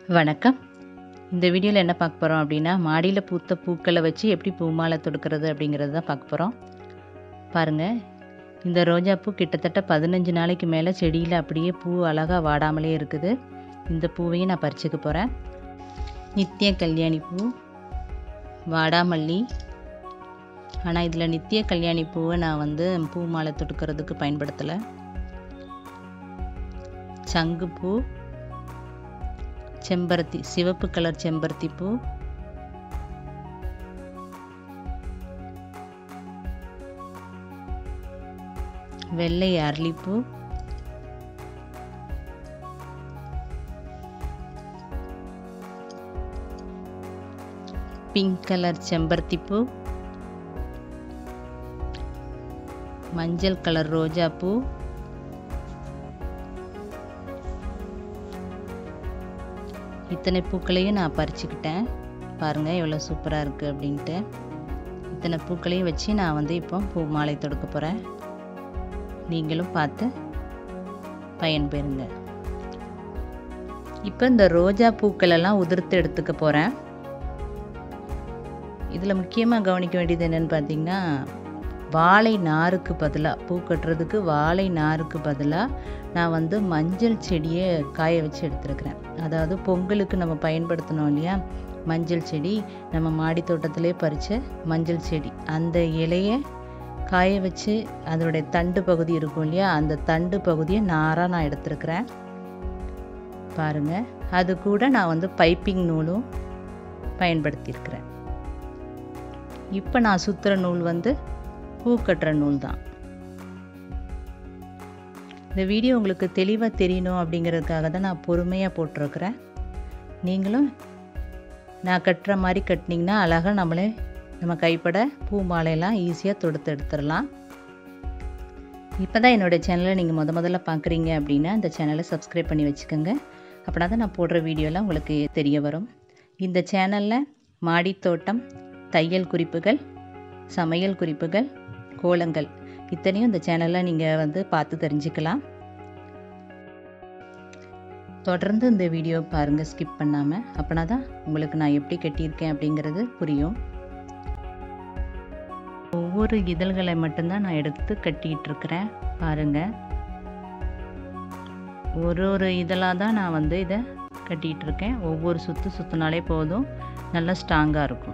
வணக்கம் இந்த வீடியோவில் என்ன பார்க்க போகிறோம் அப்படின்னா மாடியில் பூத்த பூக்களை வச்சு எப்படி பூ மாலை தொடுக்கிறது அப்படிங்கிறது தான் பார்க்க போகிறோம் பாருங்கள் இந்த ரோஜாப்பூ கிட்டத்தட்ட பதினஞ்சு நாளைக்கு மேலே செடியில் அப்படியே பூ அழகாக வாடாமலே இருக்குது இந்த பூவையும் நான் பறிச்சுக்க போகிறேன் நித்திய கல்யாணி பூ வாடாமல்லி ஆனால் இதில் நித்திய கல்யாணி பூவை நான் வந்து பூ மாலை தொடுக்கிறதுக்கு பயன்படுத்தலை சங்குப்பூ செம்பருத்தி சிவப்பு கலர் செம்பருத்தி பூ வெள்ளை அரளிப்பூ பிங்க் கலர் செம்பருத்தி பூ மஞ்சள் கலர் ரோஜா பூ இத்தனை பூக்களையும் நான் பறிச்சுக்கிட்டேன் பாருங்கள் எவ்வளோ சூப்பராக இருக்குது அப்படின்ட்டு இத்தனை பூக்களையும் வச்சு நான் வந்து இப்போ பூ மாலை தொடுக்க போகிறேன் நீங்களும் பார்த்து பயன்பெறுங்க இப்போ இந்த ரோஜா பூக்களெல்லாம் உதிர்த்து எடுத்துக்க போகிறேன் இதில் முக்கியமாக கவனிக்க வேண்டியது என்னென்னு பார்த்தீங்கன்னா வாழை நாருக்கு பதிலாக பூ கட்டுறதுக்கு வாழை நாருக்கு பதிலாக நான் வந்து மஞ்சள் செடியை காய வச்சு எடுத்துருக்கிறேன் அதாவது பொங்கலுக்கு நம்ம பயன்படுத்தணும் இல்லையா மஞ்சள் செடி நம்ம மாடி தோட்டத்திலே பறித்த மஞ்சள் செடி அந்த இலையை காய வச்சு அதனுடைய தண்டு பகுதி இருக்கும் இல்லையா அந்த தண்டு பகுதியை நாராக நான் எடுத்துருக்கிறேன் பாருங்கள் அது கூட நான் வந்து பைப்பிங் நூலும் பயன்படுத்தியிருக்கிறேன் இப்போ நான் சுற்றுற நூல் வந்து பூ கட்டுற நூல் தான் இந்த வீடியோ உங்களுக்கு தெளிவாக தெரியணும் அப்படிங்கிறதுக்காக தான் நான் பொறுமையாக போட்டிருக்கிறேன் நீங்களும் நான் கட்டுற மாதிரி கட்டினீங்கன்னா அழகாக நம்மளே நம்ம கைப்பட பூ மாலையெல்லாம் ஈஸியாக தொடுத்து எடுத்துடலாம் இப்போ தான் என்னோடய சேனலை நீங்கள் முத முதல்ல பார்க்குறீங்க அப்படின்னா இந்த சேனலை சப்ஸ்கிரைப் பண்ணி வச்சுக்கோங்க அப்படின்னா தான் நான் போடுற வீடியோலாம் உங்களுக்கு தெரிய வரும் இந்த சேனலில் மாடித்தோட்டம் தையல் குறிப்புகள் சமையல் குறிப்புகள் கோலங்கள் இத்தனையும் இந்த சேனலில் நீங்கள் வந்து பார்த்து தெரிஞ்சுக்கலாம் தொடர்ந்து இந்த வீடியோ பாருங்கள் ஸ்கிப் பண்ணாமல் அப்படின்னா தான் உங்களுக்கு நான் எப்படி கட்டியிருக்கேன் அப்படிங்கிறது புரியும் ஒவ்வொரு இதழ்களை மட்டும்தான் நான் எடுத்து கட்டிகிட்டு இருக்கிறேன் பாருங்கள் ஒரு ஒரு இதழாக தான் நான் வந்து இதை கட்டிகிட்டு இருக்கேன் ஒவ்வொரு சுற்று சுற்றினாலே போதும் நல்லா ஸ்ட்ராங்காக இருக்கும்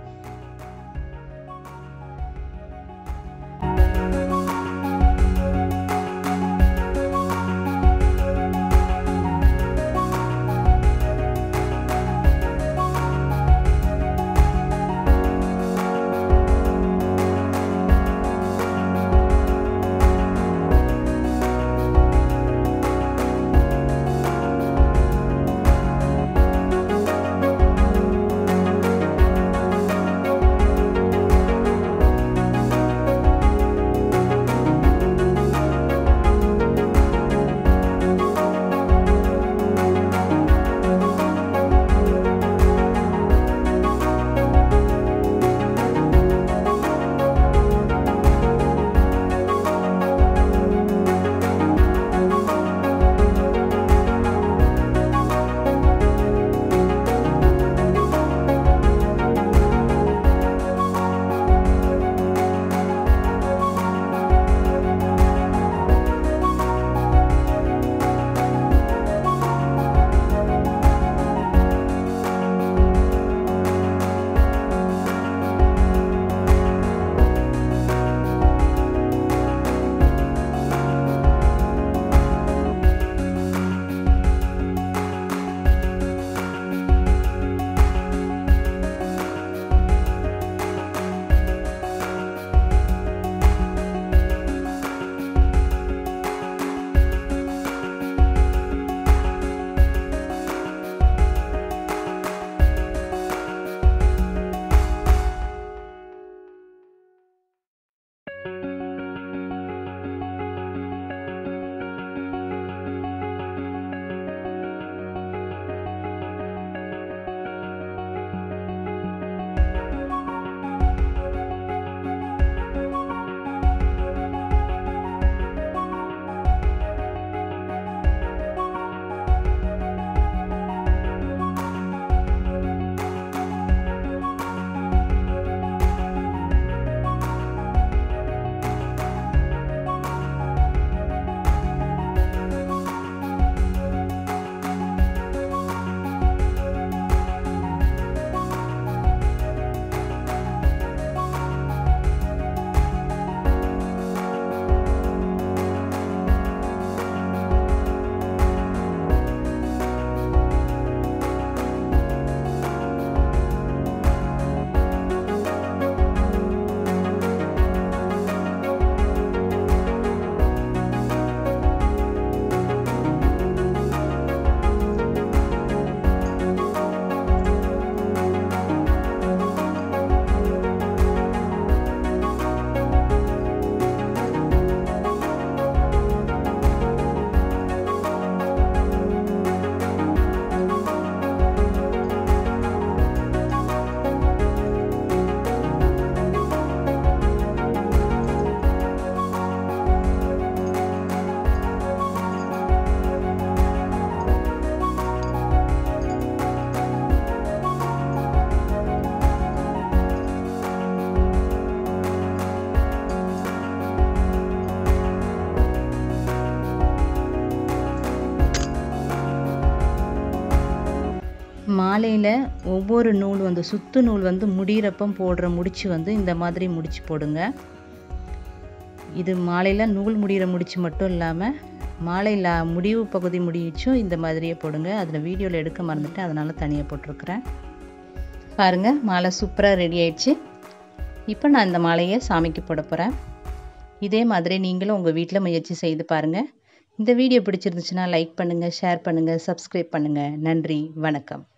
மாலையில் ஒவ்வொரு நூல் வந்து சுத்து நூல் வந்து முடிகிறப்ப போடுற முடிச்சு வந்து இந்த மாதிரி முடிச்சு போடுங்க இது மாலையில் நூல் முடிகிற முடிச்சு மட்டும் இல்லாமல் மாலையில் முடிவு பகுதி முடிச்சும் இந்த மாதிரியே போடுங்க அதில் வீடியோவில் எடுக்க மறந்துட்டேன் அதனால் தனியாக போட்டிருக்கிறேன் பாருங்கள் மாலை சூப்பராக ரெடி ஆயிடுச்சு இப்போ நான் இந்த மாலையை சாமிக்கு போட போகிறேன் இதே மாதிரி நீங்களும் உங்கள் வீட்டில் முயற்சி செய்து பாருங்கள் இந்த வீடியோ பிடிச்சிருந்துச்சுன்னா லைக் பண்ணுங்கள் ஷேர் பண்ணுங்கள் சப்ஸ்கிரைப் பண்ணுங்கள் நன்றி வணக்கம்